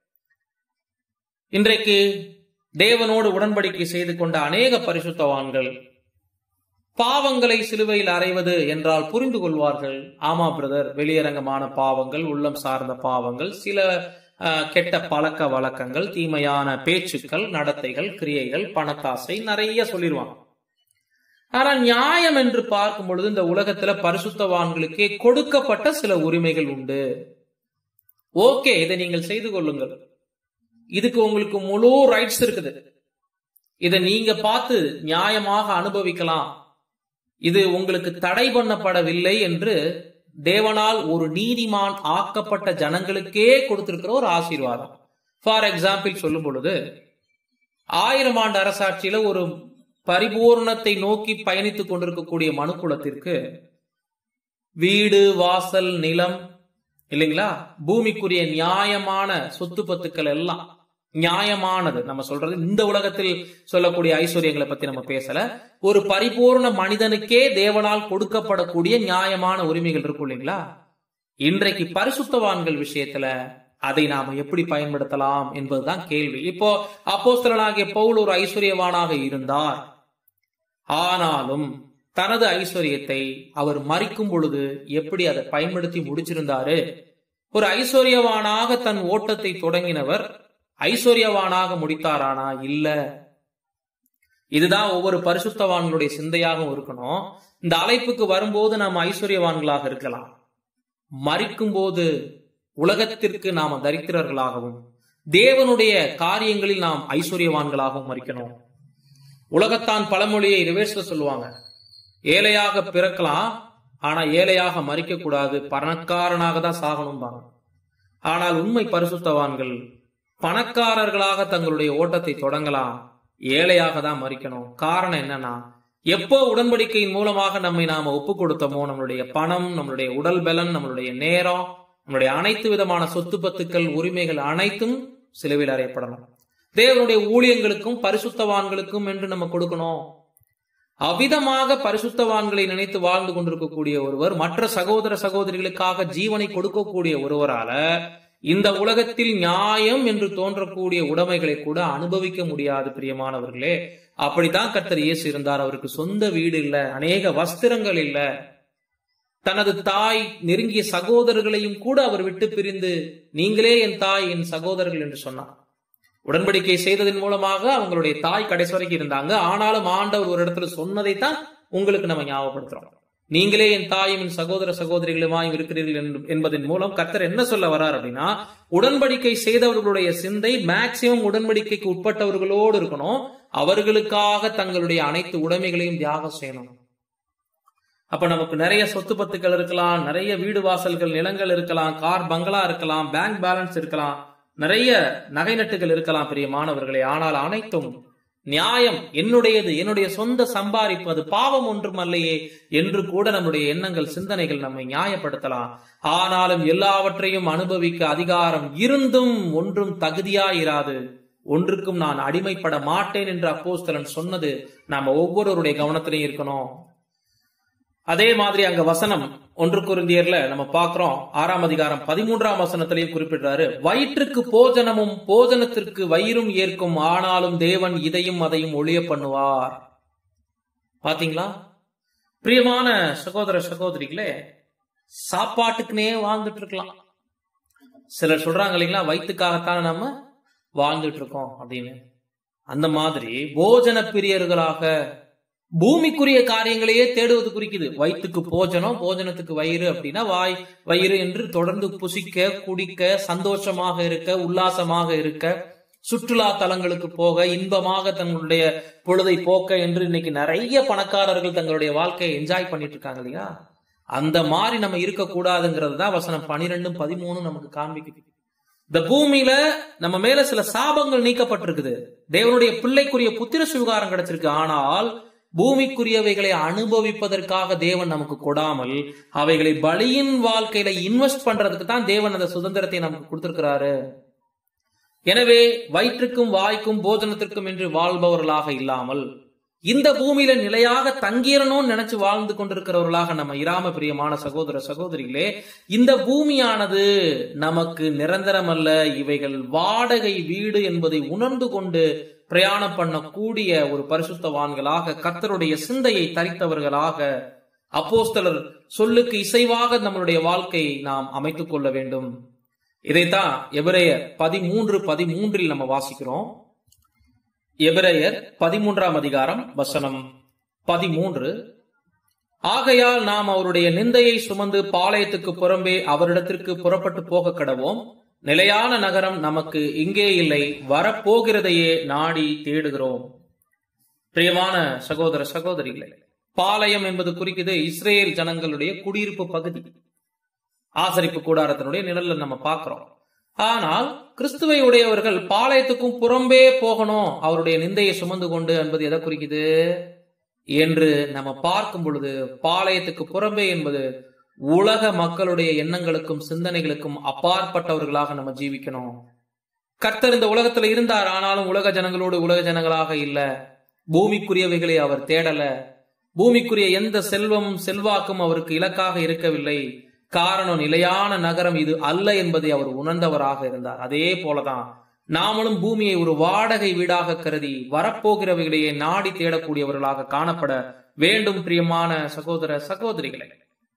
இன்றைக்கு தேவனோடு உடன்படிக்கை செய்து கொண்ட அநேக பரிசுத்தவான்கள் பாவங்களை சிலுவையில் அறைவது என்றால் புரிந்து கொள்வார்கள் ஆமா பிரதர் வெளியரங்கமான பாவங்கள் உள்ளம் சார்ந்த பாவங்கள் சில கெட்ட பழக்க வழக்கங்கள் தீமையான பேச்சுக்கள் நடத்தைகள் கிரியைகள் பணத்தாசை நிறைய சொல்லிடுவாங்க ஆனா நியாயம் என்று பார்க்கும் பொழுது இந்த உலகத்துல பரிசுத்தவான்களுக்கே கொடுக்கப்பட்ட சில உரிமைகள் உண்டு ஓகே இதை நீங்கள் செய்து கொள்ளுங்கள் இதுக்கு உங்களுக்கு முழு ரைட்ஸ் இருக்குது இதை நீங்க பார்த்து நியாயமாக அனுபவிக்கலாம் இது உங்களுக்கு தடை பண்ணப்படவில்லை என்று தேவனால் ஒரு நீதிமான் ஆக்கப்பட்ட ஜனங்களுக்கே கொடுத்திருக்கிற ஒரு ஆசீர்வாதம் ஃபார் எக்ஸாம்பிள் சொல்லும் பொழுது ஆயிரம் ஆண்டு அரசாட்சியில ஒரு பரிபூர்ணத்தை நோக்கி பயணித்துக் கொண்டிருக்கக்கூடிய மனுக்குலத்திற்கு வீடு வாசல் நிலம் இல்லைங்களா பூமிக்குரிய நியாயமான சொத்து பத்துக்கள் எல்லாம் நியாயமானது நம்ம சொல்றது இந்த உலகத்தில் சொல்லக்கூடிய ஐஸ்வர்யங்களை பத்தி நம்ம பேசல ஒரு பரிபூர்ண மனிதனுக்கே தேவனால் கொடுக்கப்படக்கூடிய நியாயமான உரிமைகள் இருக்கும் இல்லைங்களா இன்றைக்கு பரிசுத்தவான்கள் விஷயத்துல அதை நாம எப்படி பயன்படுத்தலாம் என்பதுதான் கேள்வி இப்போ அப்போஸ்தலனாகிய பவுல் ஒரு ஐஸ்வர்யவானாக இருந்தார் ஆனாலும் தனது ஐஸ்வர்யத்தை அவர் மறிக்கும் பொழுது எப்படி அதை பயன்படுத்தி முடிச்சிருந்தாரு ஒரு ஐஸ்வர்யவானாக தன் ஓட்டத்தை தொடங்கினவர் ஐஸ்வர்யவானாக முடித்தாரானா இல்ல இதுதான் ஒவ்வொரு பரிசுத்தவான்களுடைய சிந்தையாகவும் இருக்கணும் இந்த அழைப்புக்கு வரும்போது நாம் ஐஸ்வர்யவான்களாக இருக்கலாம் மறிக்கும் போது உலகத்திற்கு நாம் தரித்திரர்களாகவும் தேவனுடைய காரியங்களில் நாம் ஐஸ்வர்யவான்களாகவும் மறிக்கணும் உலகத்தான் பழமொழியை ரிவேர்ஸ்ல சொல்லுவாங்க ஏழையாக பிறக்கலாம் ஆனா ஏழையாக மறிக்க கூடாது பணக்காரனாக தான் சாகணும்பாங்க ஆனால் உண்மை பரிசுத்தவான்கள் பணக்காரர்களாக தங்களுடைய ஓட்டத்தை தொடங்கலாம் ஏழையாக தான் மறிக்கணும் காரணம் என்னன்னா எப்போ உடன்படிக்கையின் மூலமாக நம்மை நாம ஒப்பு கொடுத்தோமோ நம்மளுடைய பணம் நம்மளுடைய உடல் பலன் நம்மளுடைய நேரம் நம்மளுடைய அனைத்து விதமான சொத்து பத்துக்கள் உரிமைகள் அனைத்தும் சிலுவையில் அறையப்படணும் தேவனுடைய ஊழியங்களுக்கும் பரிசுத்தவான்களுக்கும் என்று நம்ம கொடுக்கணும் அவ்விதமாக பரிசுத்தவான்களை நினைத்து வாழ்ந்து கொண்டிருக்கக்கூடிய ஒருவர் மற்ற சகோதர சகோதரிகளுக்காக ஜீவனை கொடுக்கக்கூடிய ஒருவரால இந்த உலகத்தில் நியாயம் என்று தோன்றக்கூடிய உடைமைகளை கூட அனுபவிக்க முடியாது பிரியமானவர்களே அப்படித்தான் கர்த்தர் இயேசு இருந்தார் அவருக்கு சொந்த வீடு இல்ல அநேக வஸ்திரங்கள் இல்ல தனது தாய் நெருங்கிய சகோதரர்களையும் கூட அவர் விட்டு பிரிந்து நீங்களே என் தாய் என் சகோதரர்கள் என்று சொன்னார் உடன்படிக்கை செய்ததன் மூலமாக அவங்களுடைய தாய் கடைசி வரைக்கும் இருந்தாங்க ஆனாலும் ஆண்டவர் ஒரு இடத்துல சொன்னதைத்தான் உங்களுக்கு நம்ம ஞாபகப்படுத்துறோம் நீங்களே என் தாயும் என் சகோதர சகோதரிகளுமாயும் இருக்கிறீர்கள் என்று- என்பதன் மூலம் கர்த்தர் என்ன சொல்ல வரார் அப்படின்னா உடன்படிக்கை செய்தவர்களுடைய சிந்தை மேக்சிமம் உடன்படிக்கைக்கு உட்பட்டவர்களோடு இருக்கணும் அவர்களுக்காக தங்களுடைய அனைத்து உடைமைகளையும் தியாகம் செய்யணும் அப்ப நமக்கு நிறைய சொத்து பத்துக்கள் இருக்கலாம் நிறைய வீடு வாசல்கள் நிலங்கள் இருக்கலாம் கார் பங்களா இருக்கலாம் பேங்க் பேலன்ஸ் இருக்கலாம் நிறைய நகை நட்டுகள் இருக்கலாம் பெரிய மாணவர்களே ஆனால் அனைத்தும் நியாயம் என்னுடையது என்னுடைய சொந்த சம்பாதிப்பு அது பாவம் ஒன்றும் அல்லையே என்று கூட நம்முடைய எண்ணங்கள் சிந்தனைகள் நம்மை நியாயப்படுத்தலாம் ஆனாலும் எல்லாவற்றையும் அனுபவிக்க அதிகாரம் இருந்தும் ஒன்றும் தகுதியாயிராது ஒன்றுக்கும் நான் அடிமைப்பட மாட்டேன் என்று அப்போஸ்தலன் சொன்னது நாம ஒவ்வொருவருடைய கவனத்திலையும் இருக்கணும் அதே மாதிரி அங்க வசனம் ஒன்று குருந்தியர்ல நம்ம பார்க்கிறோம் ஆறாம் அதிகாரம் பதிமூன்றாம் வசனத்திலையும் குறிப்பிடுறாரு வயிற்றுக்கு போஜனமும் போஜனத்திற்கு வயிறும் ஏற்கும் ஆனாலும் தேவன் இதையும் அதையும் ஒளிய பண்ணுவார் பாத்தீங்களா பிரியமான சகோதர சகோதரிகளே சாப்பாட்டுக்குனே வாழ்ந்துட்டு இருக்கலாம் சிலர் சொல்றாங்க இல்லைங்களா வயிற்றுக்காகத்தான் நம்ம வாழ்ந்துட்டு இருக்கோம் அப்படின்னு அந்த மாதிரி போஜன பிரியர்களாக பூமிக்குரிய காரியங்களையே தேடுவது குறிக்குது வயிற்றுக்கு போஜனம் போஜனத்துக்கு வயிறு அப்படின்னா வாய் வயிறு என்று தொடர்ந்து புசிக்க குடிக்க சந்தோஷமாக இருக்க உல்லாசமாக இருக்க சுற்றுலா தலங்களுக்கு போக இன்பமாக தங்களுடைய பொழுதை போக்க என்று இன்னைக்கு நிறைய பணக்காரர்கள் தங்களுடைய வாழ்க்கையை என்ஜாய் பண்ணிட்டு இருக்காங்க இல்லையா அந்த மாதிரி நம்ம இருக்கக்கூடாதுங்கிறது தான் வசனம் பனிரெண்டும் பதிமூணும் நமக்கு காண்பிக்குது இந்த பூமியில நம்ம மேல சில சாபங்கள் நீக்கப்பட்டிருக்குது தேவனுடைய பிள்ளைக்குரிய புத்திர சுவிகாரம் கிடைச்சிருக்கு ஆனால் பூமிக்குரியவைகளை அனுபவிப்பதற்காக தேவன் நமக்கு கொடாமல் அவைகளை பலியின் வாழ்க்கையில இன்வெஸ்ட் பண்றதுக்கு தான் தேவன் அந்த சுதந்திரத்தை நமக்கு கொடுத்திருக்கிறாரு எனவே வயிற்றுக்கும் வாய்க்கும் போஜனத்திற்கும் என்று வாழ்பவர்களாக இல்லாமல் இந்த பூமியில நிலையாக தங்கிரணும்னு நினைச்சு வாழ்ந்து கொண்டிருக்கிறவர்களாக நம்ம இராம பிரியமான சகோதர சகோதரிகளே இந்த பூமியானது நமக்கு நிரந்தரமல்ல இவைகள் வாடகை வீடு என்பதை உணர்ந்து கொண்டு பிரயாணம் பண்ணக்கூடிய ஒரு பரிசுத்தவான்களாக கர்த்தருடைய சிந்தையை தரித்தவர்களாக அப்போஸ்தலர் சொல்லுக்கு இசைவாக நம்மளுடைய வாழ்க்கையை நாம் அமைத்துக் கொள்ள வேண்டும் இதைத்தான் எபிரேயர் பதிமூன்று பதிமூன்றில் நம்ம வாசிக்கிறோம் எபிரேயர் பதிமூன்றாம் அதிகாரம் வசனம் பதிமூன்று ஆகையால் நாம் அவருடைய நிந்தையை சுமந்து பாளையத்துக்கு புறம்பே அவரிடத்திற்கு புறப்பட்டு போக கடவோம் நிலையான நகரம் நமக்கு இங்கே இல்லை வரப்போகிறதையே நாடி தேடுகிறோம் பிரியமான சகோதர சகோதரிகளே பாளையம் என்பது குறிக்குது இஸ்ரேல் ஜனங்களுடைய குடியிருப்பு பகுதி ஆசரிப்பு கூடாரத்தினுடைய நிழல்ல நம்ம பார்க்கிறோம் ஆனால் கிறிஸ்துவை உடையவர்கள் பாளையத்துக்கும் புறம்பே போகணும் அவருடைய நிந்தையை சுமந்து கொண்டு என்பது எதை குறிக்குது என்று நம்ம பார்க்கும் பொழுது பாளையத்துக்கு புறம்பே என்பது உலக மக்களுடைய எண்ணங்களுக்கும் சிந்தனைகளுக்கும் அப்பாற்பட்டவர்களாக நம்ம ஜீவிக்கணும் கர்த்தர் இந்த உலகத்துல இருந்தார் ஆனாலும் உலக ஜனங்களோடு உலக ஜனங்களாக இல்ல பூமிக்குரியவைகளை அவர் தேடல பூமிக்குரிய எந்த செல்வமும் செல்வாக்கும் அவருக்கு இலக்காக இருக்கவில்லை காரணம் நிலையான நகரம் இது அல்ல என்பதை அவர் உணர்ந்தவராக இருந்தார் அதே போலதான் நாமளும் பூமியை ஒரு வாடகை வீடாக கருதி வரப்போகிறவைகளையே நாடி தேடக்கூடியவர்களாக காணப்பட வேண்டும் பிரியமான சகோதர சகோதரிகளை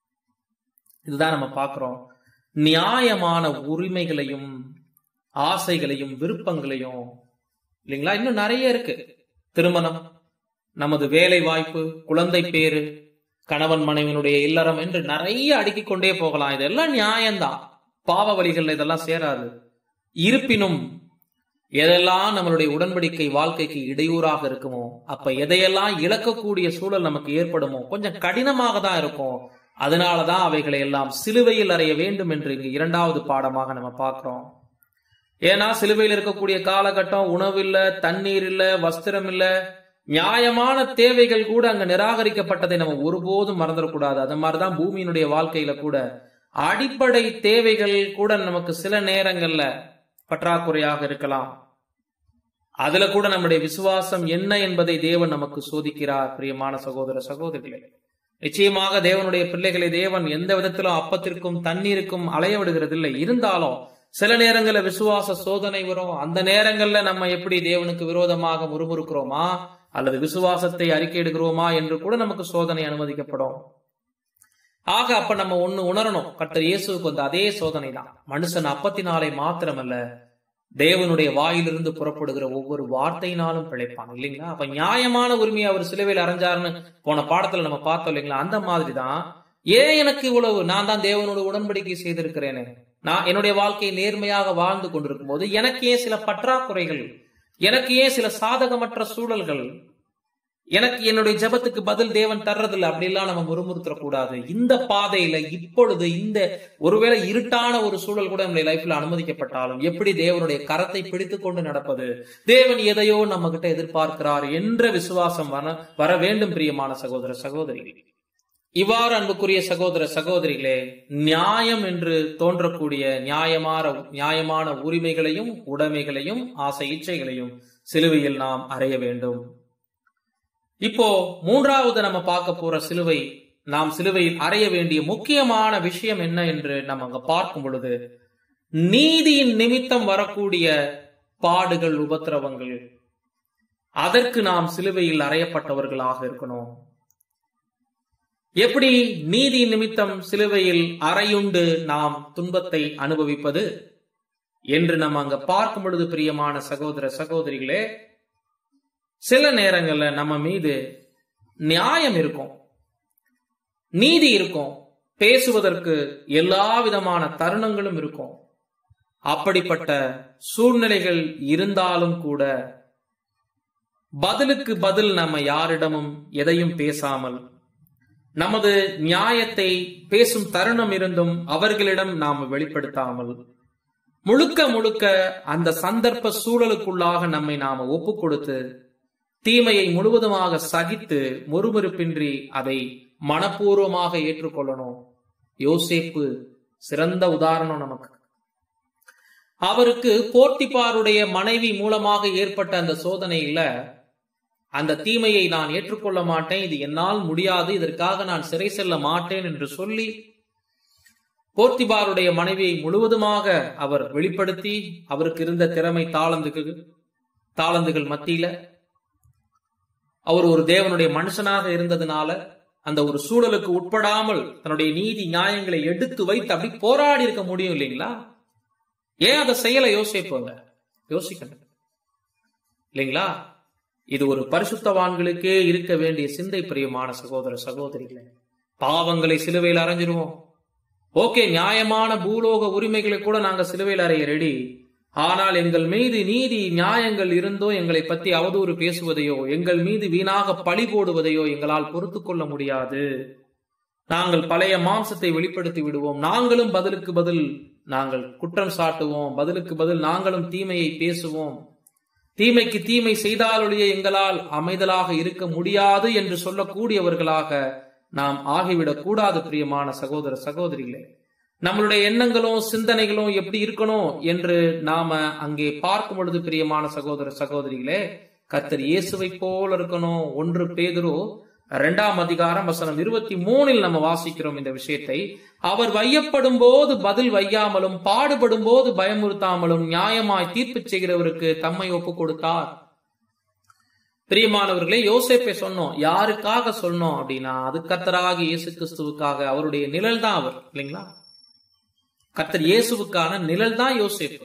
இதுதான் நம்ம பார்க்கிறோம் நியாயமான உரிமைகளையும் ஆசைகளையும் விருப்பங்களையும் இல்லைங்களா இன்னும் நிறைய இருக்கு திருமணம் நமது வேலை வாய்ப்பு குழந்தை பேரு கணவன் மனைவியினுடைய இல்லறம் என்று நிறைய அடுக்கிக் கொண்டே போகலாம் இதெல்லாம் நியாயம்தான் பாவ வழிகள் இதெல்லாம் சேராது இருப்பினும் எதெல்லாம் நம்மளுடைய உடன்படிக்கை வாழ்க்கைக்கு இடையூறாக இருக்குமோ அப்ப எதையெல்லாம் இழக்கக்கூடிய சூழல் நமக்கு ஏற்படுமோ கொஞ்சம் கடினமாக தான் இருக்கும் அதனாலதான் அவைகளை எல்லாம் சிலுவையில் அறைய வேண்டும் என்று இங்கு இரண்டாவது பாடமாக நம்ம பார்க்கிறோம் ஏன்னா சிலுவையில் இருக்கக்கூடிய காலகட்டம் உணவு இல்ல தண்ணீர் இல்ல வஸ்திரம் இல்ல நியாயமான தேவைகள் கூட அங்க நிராகரிக்கப்பட்டதை நம்ம ஒருபோதும் மறந்துடக்கூடாது அது மாதிரிதான் பூமியினுடைய வாழ்க்கையில கூட அடிப்படை தேவைகள் கூட நமக்கு சில நேரங்கள்ல பற்றாக்குறையாக இருக்கலாம் அதுல கூட நம்முடைய விசுவாசம் என்ன என்பதை தேவன் நமக்கு சோதிக்கிறார் பிரியமான சகோதர சகோதரிகளை நிச்சயமாக தேவனுடைய பிள்ளைகளை தேவன் எந்த விதத்திலும் அப்பத்திற்கும் தண்ணீருக்கும் அலைய விடுகிறதில்லை இருந்தாலும் சில நேரங்கள்ல விசுவாச சோதனை வரும் அந்த நேரங்கள்ல நம்ம எப்படி தேவனுக்கு விரோதமாக முறுமுறுக்கிறோமா அல்லது விசுவாசத்தை அறிக்கையிடுகிறோமா என்று கூட நமக்கு சோதனை அனுமதிக்கப்படும் ஆக அப்ப நம்ம ஒண்ணு உணரணும் கர்த்தர் இயேசுவுக்கு வந்து அதே சோதனை தான் மனுஷன் அப்பத்தினாலே மாத்திரமல்ல தேவனுடைய வாயிலிருந்து புறப்படுகிற ஒவ்வொரு வார்த்தையினாலும் பிழைப்பான் இல்லைங்களா அப்ப நியாயமான உரிமையை அவர் சிலுவையில் அரைஞ்சாருன்னு போன பாடத்துல நம்ம பார்த்தோம் இல்லைங்களா அந்த மாதிரி தான் ஏன் எனக்கு இவ்வளவு நான் தான் தேவனோட உடன்படிக்கை செய்திருக்கிறேனே நான் என்னுடைய வாழ்க்கையை நேர்மையாக வாழ்ந்து கொண்டிருக்கும் போது எனக்கு ஏன் சில பற்றாக்குறைகள் எனக்கு ஏன் சில சாதகமற்ற சூழல்கள் எனக்கு என்னுடைய ஜெபத்துக்கு பதில் தேவன் தர்றதில்ல அப்படிலாம் நம்ம முறுமுறுத்துற கூடாது இந்த பாதையில இப்பொழுது இந்த ஒருவேளை இருட்டான ஒரு சூழல் கூட நம்முடைய லைஃப்ல அனுமதிக்கப்பட்டாலும் எப்படி தேவனுடைய கரத்தை பிடித்து கொண்டு நடப்பது தேவன் எதையோ நம்ம கிட்ட எதிர்பார்க்கிறார் என்ற விசுவாசம் வர வர வேண்டும் பிரியமான சகோதர சகோதரிகள் இவ்வாறு அன்புக்குரிய சகோதர சகோதரிகளே நியாயம் என்று தோன்றக்கூடிய நியாயமான நியாயமான உரிமைகளையும் உடைமைகளையும் ஆசை இச்சைகளையும் சிலுவையில் நாம் அறைய வேண்டும் இப்போ மூன்றாவது நம்ம பார்க்க போற சிலுவை நாம் சிலுவையில் அறைய வேண்டிய முக்கியமான விஷயம் என்ன என்று நம்ம அங்க பார்க்கும் பொழுது நீதியின் நிமித்தம் வரக்கூடிய பாடுகள் உபத்திரவங்கள் அதற்கு நாம் சிலுவையில் அறையப்பட்டவர்களாக இருக்கணும் எப்படி நீதி நிமித்தம் சிலுவையில் அறையுண்டு நாம் துன்பத்தை அனுபவிப்பது என்று நம்ம அங்க பார்க்கும் பொழுது பிரியமான சகோதர சகோதரிகளே சில நேரங்கள்ல நம்ம மீது நியாயம் இருக்கும் நீதி இருக்கும் பேசுவதற்கு எல்லா விதமான தருணங்களும் இருக்கும் அப்படிப்பட்ட சூழ்நிலைகள் இருந்தாலும் கூட பதிலுக்கு பதில் நம்ம யாரிடமும் எதையும் பேசாமல் நமது நியாயத்தை பேசும் தருணம் இருந்தும் அவர்களிடம் நாம் வெளிப்படுத்தாமல் முழுக்க முழுக்க அந்த சந்தர்ப்ப சூழலுக்குள்ளாக நம்மை நாம ஒப்பு கொடுத்து தீமையை முழுவதுமாக சகித்து முறுமுறுப்பின்றி அதை மனப்பூர்வமாக ஏற்றுக்கொள்ளணும் யோசேப்பு சிறந்த உதாரணம் நமக்கு அவருக்கு போர்த்திப்பாருடைய மனைவி மூலமாக ஏற்பட்ட அந்த சோதனையில அந்த தீமையை நான் ஏற்றுக்கொள்ள மாட்டேன் இது என்னால் முடியாது இதற்காக நான் சிறை செல்ல மாட்டேன் என்று சொல்லி போர்த்திபாருடைய மனைவியை முழுவதுமாக அவர் வெளிப்படுத்தி அவருக்கு இருந்த திறமை தாளந்துகள் தாளந்துகள் மத்தியில அவர் ஒரு தேவனுடைய மனுஷனாக இருந்ததுனால அந்த ஒரு சூழலுக்கு உட்படாமல் தன்னுடைய நீதி நியாயங்களை எடுத்து வைத்து அப்படி போராடி இருக்க முடியும் இல்லைங்களா ஏன் அதை செய்யல யோசிப்போங்க யோசிக்கணும் இல்லைங்களா இது ஒரு பரிசுத்தவான்களுக்கே இருக்க வேண்டிய சிந்தை பிரியமான சகோதர சகோதரிகளே பாவங்களை சிலுவையில் அரைஞ்சிருவோம் ஓகே நியாயமான பூலோக உரிமைகளை கூட நாங்க சிலுவையில் அறைய ரெடி ஆனால் எங்கள் மீது நீதி நியாயங்கள் இருந்தோ எங்களை பற்றி அவதூறு பேசுவதையோ எங்கள் மீது வீணாக பழி போடுவதையோ எங்களால் பொறுத்து கொள்ள முடியாது நாங்கள் பழைய மாம்சத்தை வெளிப்படுத்தி விடுவோம் நாங்களும் பதிலுக்கு பதில் நாங்கள் குற்றம் சாட்டுவோம் பதிலுக்கு பதில் நாங்களும் தீமையை பேசுவோம் தீமைக்கு தீமை செய்தாலொழிய எங்களால் அமைதலாக இருக்க முடியாது என்று சொல்லக்கூடியவர்களாக நாம் ஆகிவிடக் கூடாது பிரியமான சகோதர சகோதரிகளே நம்மளுடைய எண்ணங்களும் சிந்தனைகளும் எப்படி இருக்கணும் என்று நாம அங்கே பார்க்கும் பொழுது பிரியமான சகோதர சகோதரிகளே கத்தர் இயேசுவை போல இருக்கணும் ஒன்று பேதுரு இரண்டாம் அதிகாரம் வசனம் இருபத்தி மூணில் நம்ம வாசிக்கிறோம் இந்த விஷயத்தை அவர் வையப்படும் போது பதில் வையாமலும் பாடுபடும் போது பயமுறுத்தாமலும் நியாயமாய் தீர்ப்பு செய்கிறவருக்கு தம்மை ஒப்பு கொடுத்தார் பிரியமானவர்களே யோசேப்பை சொன்னோம் யாருக்காக சொன்னோம் அப்படின்னா அது கத்தராகி இயேசு கிறிஸ்துவுக்காக அவருடைய நிழல் தான் அவர் இல்லைங்களா கத்தர் இயேசுவுக்கான நிழல் தான் யோசேப்பு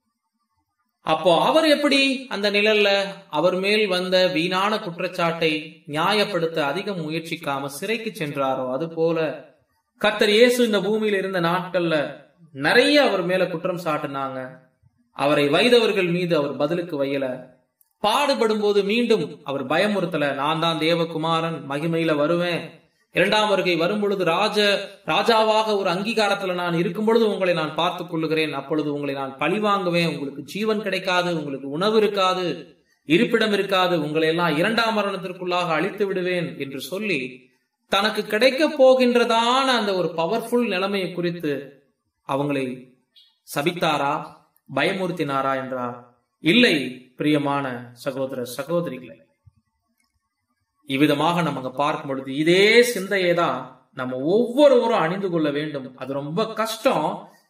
அப்போ அவர் எப்படி அந்த நிழல்ல அவர் மேல் வந்த வீணான குற்றச்சாட்டை நியாயப்படுத்த அதிகம் முயற்சிக்காம சிறைக்கு சென்றாரோ அது போல கத்தர் இயேசு இந்த பூமியில இருந்த நாட்கள்ல நிறைய அவர் மேல குற்றம் சாட்டினாங்க அவரை வைதவர்கள் மீது அவர் பதிலுக்கு வையல பாடுபடும் போது மீண்டும் அவர் பயமுறுத்தல நான் தான் தேவகுமாரன் மகிமையில வருவேன் இரண்டாம் வருகை வரும் பொழுது ராஜ ராஜாவாக ஒரு அங்கீகாரத்துல நான் இருக்கும் பொழுது உங்களை நான் பார்த்துக் கொள்ளுகிறேன் அப்பொழுது உங்களை நான் பழி வாங்குவேன் உங்களுக்கு ஜீவன் கிடைக்காது உங்களுக்கு உணவு இருக்காது இருப்பிடம் இருக்காது உங்களை எல்லாம் இரண்டாம் மரணத்திற்குள்ளாக அழித்து விடுவேன் என்று சொல்லி தனக்கு கிடைக்க போகின்றதான அந்த ஒரு பவர்ஃபுல் நிலைமையை குறித்து அவங்களை சபித்தாரா பயமுறுத்தினாரா என்றார் இல்லை பிரியமான சகோதர சகோதரிகளை இவ்விதமாக நம்ம பார்க்கும் பொழுது இதே சிந்தையை தான் நம்ம ஒவ்வொருவரும் அணிந்து கொள்ள வேண்டும் அது ரொம்ப கஷ்டம்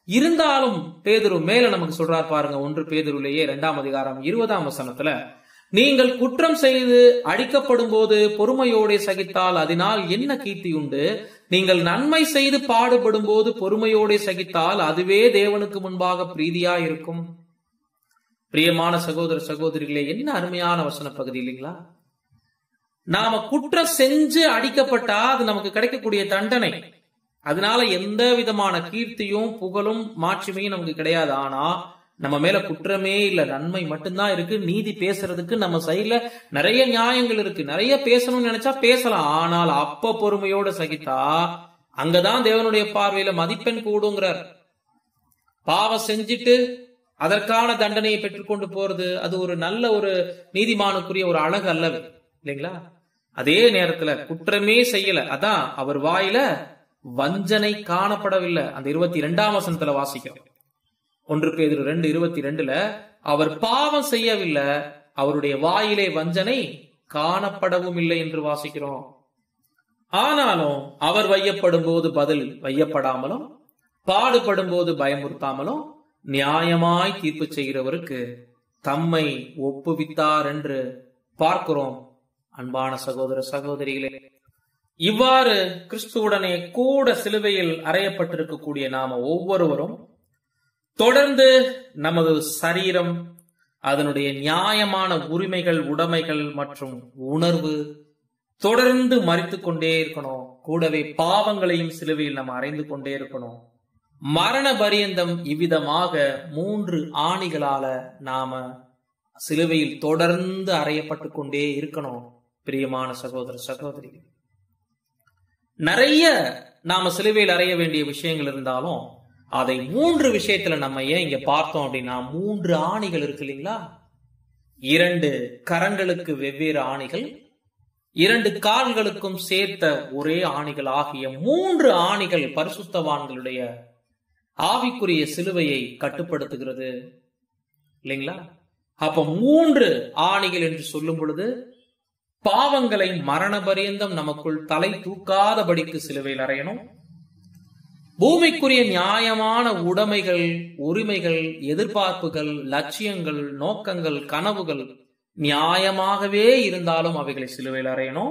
இருந்தாலும் பேதுரு மேல நமக்கு சொல்றார் பாருங்க ஒன்று பேதுருலேயே இரண்டாம் அதிகாரம் இருபதாம் வசனத்துல நீங்கள் குற்றம் செய்து அடிக்கப்படும் போது பொறுமையோടെ சகித்தால் அதனால் என்ன கீர்த்தி உண்டு நீங்கள் நன்மை செய்து பாடுபடும் போது பொறுமையோടെ சகித்தால் அதுவே தேவனுக்கு முன்பாக பிரீதியா இருக்கும் பிரியமான சகோதர சகோதரிகளே என்ன அருமையான வசன பகுதி இல்லைங்களா நாம குற்றம் செஞ்சு அடிக்கப்பட்டா அது நமக்கு கிடைக்கக்கூடிய தண்டனை அதனால எந்த விதமான கீர்த்தியும் புகழும் மாட்சிமையும் நமக்கு கிடையாது ஆனா நம்ம மேல குற்றமே இல்ல நன்மை மட்டும்தான் இருக்கு நீதி பேசுறதுக்கு நம்ம சைட்ல நிறைய நியாயங்கள் இருக்கு நிறைய பேசணும்னு நினைச்சா பேசலாம் ஆனால் அப்ப பொறுமையோட சகித்தா அங்கதான் தேவனுடைய பார்வையில மதிப்பெண் கூடுங்கிறார் பாவம் செஞ்சுட்டு அதற்கான தண்டனையை பெற்றுக்கொண்டு போறது அது ஒரு நல்ல ஒரு நீதிமானுக்குரிய ஒரு அழகு அல்லவே இல்லைங்களா அதே நேரத்துல குற்றமே செய்யல அதான் அவர் வாயில வஞ்சனை காணப்படவில்லை அந்த இருபத்தி இரண்டாம் வசனத்துல வாசிக்கிறோம் ஒன்று பேர் ரெண்டு இருபத்தி ரெண்டுல அவர் பாவம் செய்யவில்லை அவருடைய வாயிலே வஞ்சனை காணப்படவும் இல்லை என்று வாசிக்கிறோம் ஆனாலும் அவர் வையப்படும் போது பதில் வையப்படாமலும் பாடுபடும் போது பயமுறுத்தாமலும் நியாயமாய் தீர்ப்பு செய்கிறவருக்கு தம்மை ஒப்புவித்தார் என்று பார்க்கிறோம் அன்பான சகோதர சகோதரிகளே இவ்வாறு கிறிஸ்துவுடனே கூட சிலுவையில் அறையப்பட்டிருக்கக்கூடிய நாம ஒவ்வொருவரும் தொடர்ந்து நமது சரீரம் அதனுடைய நியாயமான உரிமைகள் உடைமைகள் மற்றும் உணர்வு தொடர்ந்து மறித்து கொண்டே இருக்கணும் கூடவே பாவங்களையும் சிலுவையில் நம்ம அறைந்து கொண்டே இருக்கணும் மரண பரியந்தம் இவ்விதமாக மூன்று ஆணிகளால நாம சிலுவையில் தொடர்ந்து அறையப்பட்டு கொண்டே இருக்கணும் பிரியமான சகோதர சகோதரி நிறைய நாம சிலுவையில் அறைய வேண்டிய விஷயங்கள் இருந்தாலும் அதை மூன்று விஷயத்துல நம்ம ஏன் இங்க பார்த்தோம் அப்படின்னா மூன்று ஆணிகள் இருக்கு இல்லைங்களா இரண்டு கரங்களுக்கு வெவ்வேறு ஆணிகள் இரண்டு கால்களுக்கும் சேர்த்த ஒரே ஆணிகள் ஆகிய மூன்று ஆணிகள் பரிசுத்தவான்களுடைய ஆவிக்குரிய சிலுவையை கட்டுப்படுத்துகிறது இல்லைங்களா அப்ப மூன்று ஆணிகள் என்று சொல்லும் பொழுது பாவங்களை மரண பரியந்தம் நமக்குள் தலை தூக்காதபடிக்கு சிலுவையில் அறையணும் பூமிக்குரிய நியாயமான உடைமைகள் உரிமைகள் எதிர்பார்ப்புகள் லட்சியங்கள் நோக்கங்கள் கனவுகள் நியாயமாகவே இருந்தாலும் அவைகளை சிலுவையில் அறையணும்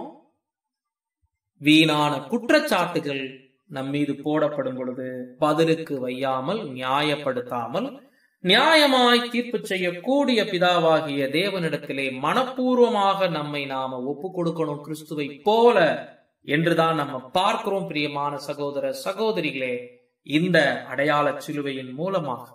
வீணான குற்றச்சாட்டுகள் நம் மீது போடப்படும் பொழுது பதிலுக்கு வையாமல் நியாயப்படுத்தாமல் நியாயமாய் தீர்ப்பு செய்யக்கூடிய பிதாவாகிய தேவனிடத்திலே மனப்பூர்வமாக நம்மை நாம ஒப்பு கொடுக்கணும் கிறிஸ்துவை போல என்றுதான் நம்ம பார்க்கிறோம் பிரியமான சகோதர சகோதரிகளே இந்த அடையாள சிலுவையின் மூலமாக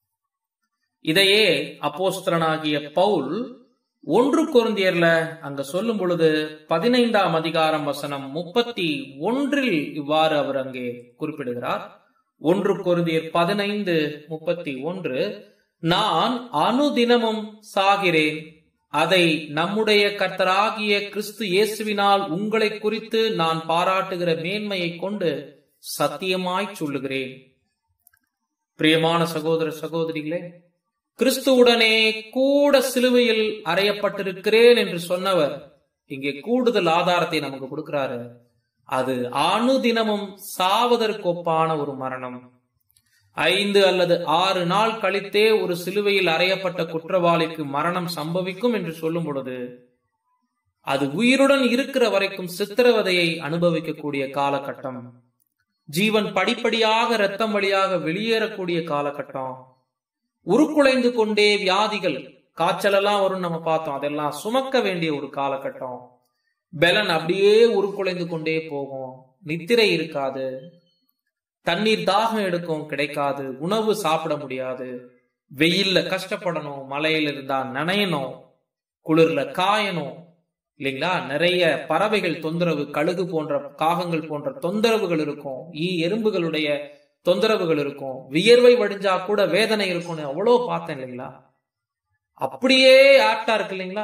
இதையே அப்போஸ்தலனாகிய பவுல் ஒன்று குருந்தியர்ல அங்க சொல்லும் பொழுது பதினைந்தாம் அதிகாரம் வசனம் முப்பத்தி ஒன்றில் இவ்வாறு அவர் அங்கே குறிப்பிடுகிறார் ஒன்று குருந்தியர் பதினைந்து முப்பத்தி ஒன்று நான் அனுதினமும் சாகிறேன் அதை நம்முடைய கர்த்தராகிய கிறிஸ்து இயேசுவினால் உங்களை குறித்து நான் பாராட்டுகிற மேன்மையை கொண்டு சத்தியமாய் சொல்லுகிறேன் பிரியமான சகோதர சகோதரிகளே கிறிஸ்துவுடனே கூட சிலுவையில் அறையப்பட்டிருக்கிறேன் என்று சொன்னவர் இங்கே கூடுதல் ஆதாரத்தை நமக்கு கொடுக்கிறாரு அது அணுதினமும் சாவதற்கொப்பான ஒரு மரணம் ஐந்து அல்லது ஆறு நாள் கழித்தே ஒரு சிலுவையில் அறையப்பட்ட குற்றவாளிக்கு மரணம் சம்பவிக்கும் என்று சொல்லும் பொழுது அது உயிருடன் இருக்கிற வரைக்கும் சித்திரவதையை அனுபவிக்கக்கூடிய காலகட்டம் ஜீவன் படிப்படியாக இரத்தம் வழியாக வெளியேறக்கூடிய காலகட்டம் உருக்குலைந்து கொண்டே வியாதிகள் காய்ச்சல் எல்லாம் வரும் நம்ம பார்த்தோம் அதெல்லாம் சுமக்க வேண்டிய ஒரு காலகட்டம் பெலன் அப்படியே உருக்குலைந்து கொண்டே போகும் நித்திரை இருக்காது தண்ணீர் தாகம் எடுக்கும் கிடைக்காது உணவு சாப்பிட முடியாது வெயில்ல கஷ்டப்படணும் மலையில இருந்தா நனையணும் குளிர்ல காயணும் இல்லைங்களா நிறைய பறவைகள் தொந்தரவு கழுகு போன்ற காகங்கள் போன்ற தொந்தரவுகள் இருக்கும் ஈ எறும்புகளுடைய தொந்தரவுகள் இருக்கும் வியர்வை வடிஞ்சா கூட வேதனை இருக்கும்னு அவ்வளோ பார்த்தேன் இல்லைங்களா அப்படியே ஆப்டா இருக்கு இல்லைங்களா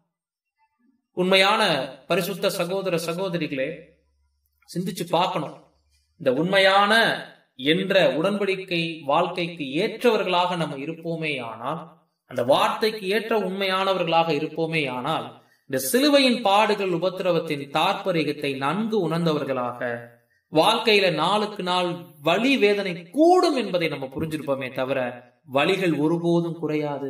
உண்மையான பரிசுத்த சகோதர சகோதரிகளே சிந்திச்சு பார்க்கணும் இந்த உண்மையான என்ற உடன்படிக்கை வாழ்க்கைக்கு ஏற்றவர்களாக நம்ம இருப்போமே ஆனால் அந்த வார்த்தைக்கு ஏற்ற உண்மையானவர்களாக இருப்போமே ஆனால் இந்த சிலுவையின் பாடுகள் உபத்திரவத்தின் தாற்பரிகத்தை நன்கு உணர்ந்தவர்களாக வாழ்க்கையில நாளுக்கு நாள் வலி வேதனை கூடும் என்பதை நம்ம புரிஞ்சிருப்போமே தவிர வலிகள் ஒருபோதும் குறையாது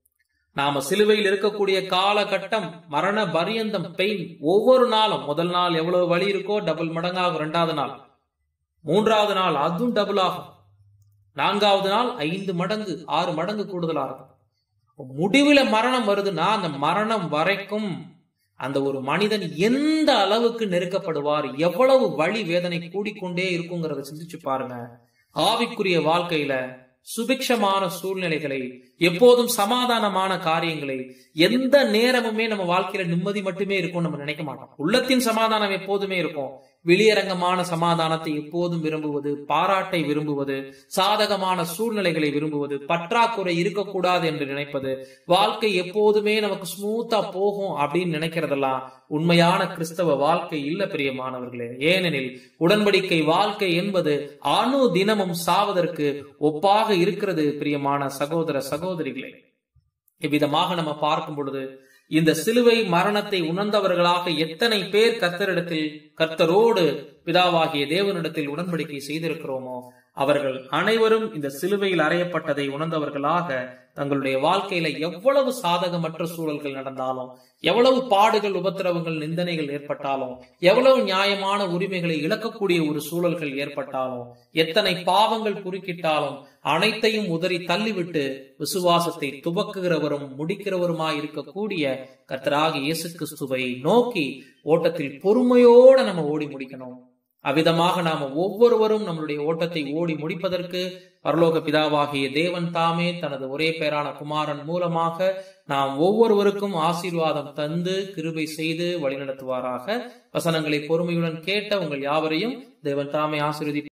நாம சிலுவையில் இருக்கக்கூடிய காலகட்டம் மரண பரியந்தம் பெயின் ஒவ்வொரு நாளும் முதல் நாள் எவ்வளவு வலி இருக்கோ டபுள் மடங்காகும் ரெண்டாவது நாள் மூன்றாவது நாள் அதுவும் டபுள் ஆகும் நான்காவது நாள் ஐந்து மடங்கு ஆறு மடங்கு கூடுதலா இருக்கும் முடிவுல மரணம் வருதுன்னா அந்த மரணம் வரைக்கும் அந்த ஒரு மனிதன் எந்த அளவுக்கு நெருக்கப்படுவார் எவ்வளவு வழி வேதனை கூடிக்கொண்டே இருக்குங்கிறத சிந்திச்சு பாருங்க ஆவிக்குரிய வாழ்க்கையில சுபிக்ஷமான சூழ்நிலைகளை எப்போதும் சமாதானமான காரியங்களை எந்த நேரமுமே நம்ம வாழ்க்கையில நிம்மதி மட்டுமே இருக்கும் நம்ம நினைக்க மாட்டோம் உள்ளத்தின் சமாதானம் எப்போதுமே இருக்கும் வெளியரங்கமான சமாதானத்தை எப்போதும் விரும்புவது பாராட்டை விரும்புவது சாதகமான சூழ்நிலைகளை விரும்புவது பற்றாக்குறை இருக்கக்கூடாது என்று நினைப்பது வாழ்க்கை எப்போதுமே நமக்கு ஸ்மூத்தா போகும் அப்படின்னு நினைக்கிறதெல்லாம் உண்மையான கிறிஸ்தவ வாழ்க்கை இல்ல பிரியமானவர்களே ஏனெனில் உடன்படிக்கை வாழ்க்கை என்பது அணு தினமும் சாவதற்கு ஒப்பாக இருக்கிறது பிரியமான சகோதர சகோதரிகளே இவ்விதமாக நம்ம பார்க்கும் பொழுது இந்த சிலுவை மரணத்தை உணர்ந்தவர்களாக எத்தனை பேர் கர்த்தரிடத்தில் கர்த்தரோடு பிதாவாகிய தேவனிடத்தில் உடன்படிக்கை செய்திருக்கிறோமோ அவர்கள் அனைவரும் இந்த சிலுவையில் அறையப்பட்டதை உணர்ந்தவர்களாக தங்களுடைய வாழ்க்கையில எவ்வளவு சாதகமற்ற சூழல்கள் நடந்தாலும் எவ்வளவு பாடுகள் உபத்திரவங்கள் நிந்தனைகள் ஏற்பட்டாலும் எவ்வளவு நியாயமான உரிமைகளை இழக்கக்கூடிய ஒரு சூழல்கள் ஏற்பட்டாலும் எத்தனை பாவங்கள் குறுக்கிட்டாலும் அனைத்தையும் உதறி தள்ளிவிட்டு விசுவாசத்தை துவக்குகிறவரும் முடிக்கிறவருமாய் இருக்கக்கூடிய கர்த்தராக இயேசு கிறிஸ்துவை நோக்கி ஓட்டத்தில் பொறுமையோட நம்ம ஓடி முடிக்கணும் அவ்விதமாக நாம ஒவ்வொருவரும் நம்மளுடைய ஓட்டத்தை ஓடி முடிப்பதற்கு பரலோக பிதாவாகிய தேவன் தாமே தனது ஒரே பேரான குமாரன் மூலமாக நாம் ஒவ்வொருவருக்கும் ஆசீர்வாதம் தந்து கிருபை செய்து வழிநடத்துவாராக வசனங்களை பொறுமையுடன் கேட்ட உங்கள் யாவரையும் தேவன் தாமே ஆசீர்வதி